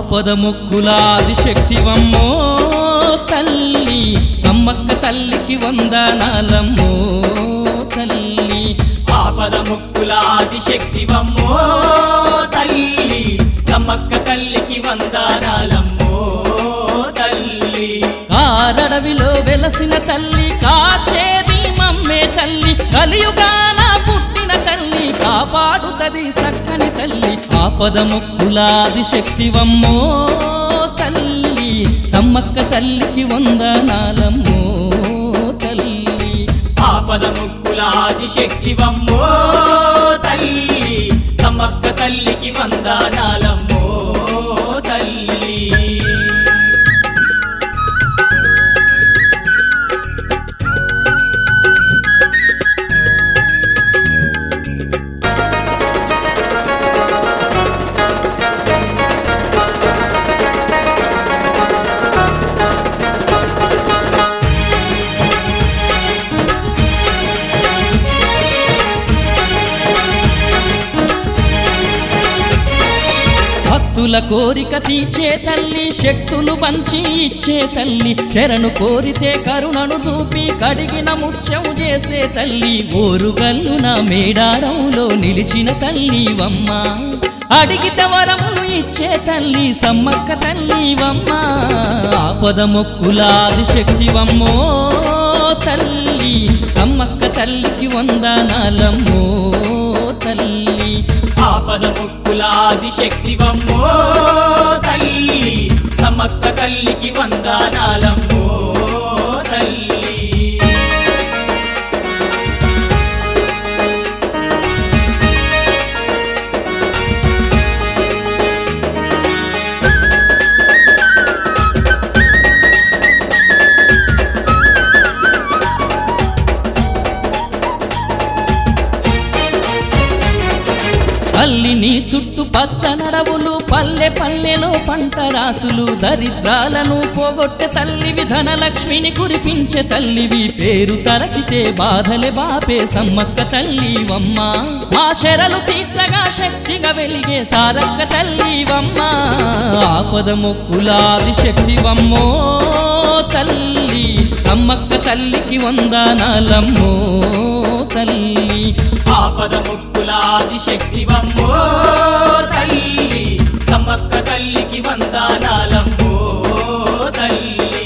ఆపద మొక్కులాది శక్తివమ్మో తల్లి సమ్మక్క తల్లికి వందనాలమ్మో తల్లి ఆపద ముక్కులాది శక్తివమ్మో తల్లి సమ్మక్క తల్లికి వందనాలమ్మో తల్లి కారడవిలో వెలసిన తల్లి కాచేది మమ్మే తల్లి కలియుగాన పుట్టిన తల్లి కాపాడుతది సక్కని తల్లి ఆపద మొక్కులాది శక్తివమ్మో తల్లి సమ్మక్క తల్లికి వందనాలమ్మో తల్లి ఆపద ముక్కులాది శక్తివమ్మో తల్లి సమ్మక్క తల్లికి వందనాలమ్మో తల్లి భక్తుల కోరిక తీర్చే తల్లి శక్తులు పంచి ఇచ్చే తల్లి చెరను కోరితే కరుణను చూపి కడిగిన ముత్యం చేసే తల్లి ఓరుగల్లున మేడారంలో నిలిచిన తల్లి వమ్మ అడిగిత వరములు ఇచ్చే తల్లి సమ్మక్క తల్లి వమ్మ ఆపద మొక్కులాది శక్తివమ్మో తల్లి సమ్మక్క తల్లికి వందనాలమ్మో తల్లి ఆపద ముక్కులాది శక్తివమ్మో తల్లి సమ్మక్క తల్లికి వందనాలమ్మో తల్లి తల్లిని చుట్టు పచ్చ నడవులు పల్లె పల్లెలో పంట రాసులు దరిద్రాలను పోగొట్టె తల్లివి ధనలక్ష్మిని కురిపించే తల్లివి పేరు తరచితే బాధలే బాపే సమ్మక్క తల్లివమ్మ మా శరలు తీర్చగా శక్తిగా వెలిగే సారక్క తల్లివమ్మ ఆపద మొక్కులాది శక్తివమ్మో తల్లి సమ్మక్క తల్లికి వందనాలమ్మో తల్లి ఆపద ముక్కులాది శక్తివమ్మో తల్లి సమ్మక్క తల్లికి వందనాలమ్మో తల్లి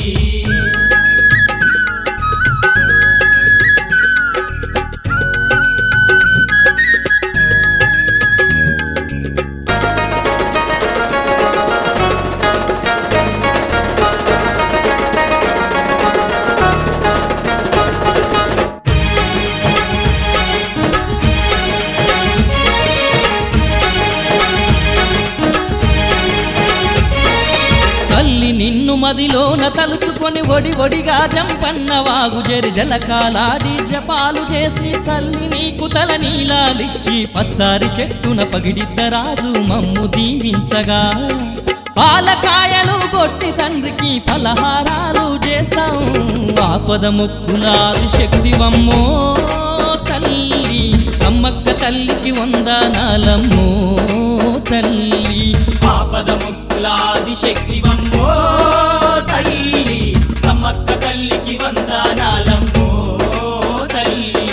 తల్లి నిన్ను మదిలోన తలుసుకొని ఒడి ఒడిగా జంపన్న వాగు జరి జలకాలాడి జపాలు చేసి తల్లి నీకు తల నీలాలిచ్చి పచ్చారి చెట్టున పగిడిద్దరాజు మమ్ము దీవించగా పాలకాయలు కొట్టి తండ్రికి పలహారాలు చేస్తాం ఆపద మొక్కులాది శక్తివమ్మో తల్లి సమ్మక్క తల్లికి వందనాలమ్మో తల్లి ఆపద ముక్కులాది శక్తివమ్మో తల్లి సమ్మక్క తల్లికి వందనాలమ్మో తల్లి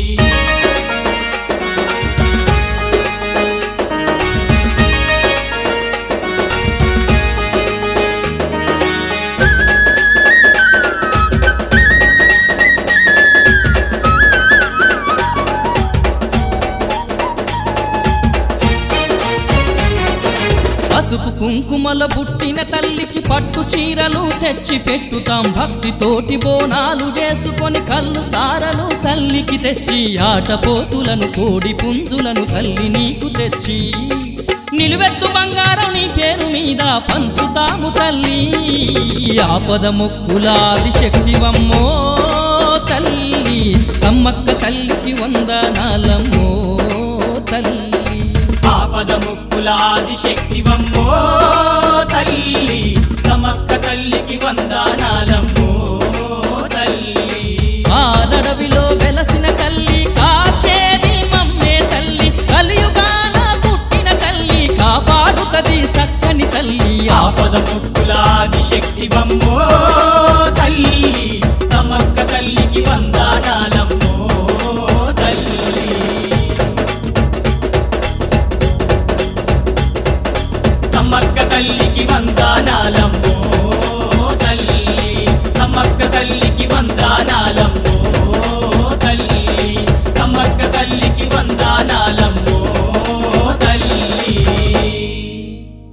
పసుపు కుంకుమల పుట్టిన తల్లికి పట్టు చీరలు తెచ్చి పెట్టుతాం భక్తితోటి బోనాలు చేసుకొని కళ్ళు సారలు తల్లికి తెచ్చి ఆటపోతులను కోడి పుంజులను తల్లి నీకు తెచ్చి నిలువెత్తు బంగారం నీ పేరు మీద పంచుతాము తల్లి ఆపద మొక్కులాది శక్తివమ్మో తల్లి సమ్మక్క తల్లికి వందనాలమ్మో తల్లి ఆపద ముక్కులాది శక్తివమ్మో తల్లి సమక్క తల్లికి వందనాలమ్మో తల్లి ఆరడవిలో వెలసిన తల్లి కాచేది మమ్మే తల్లి కలియుగాన పుట్టిన తల్లి కాపాడుతది సక్కని తల్లి ఆపద శక్తివమ్మో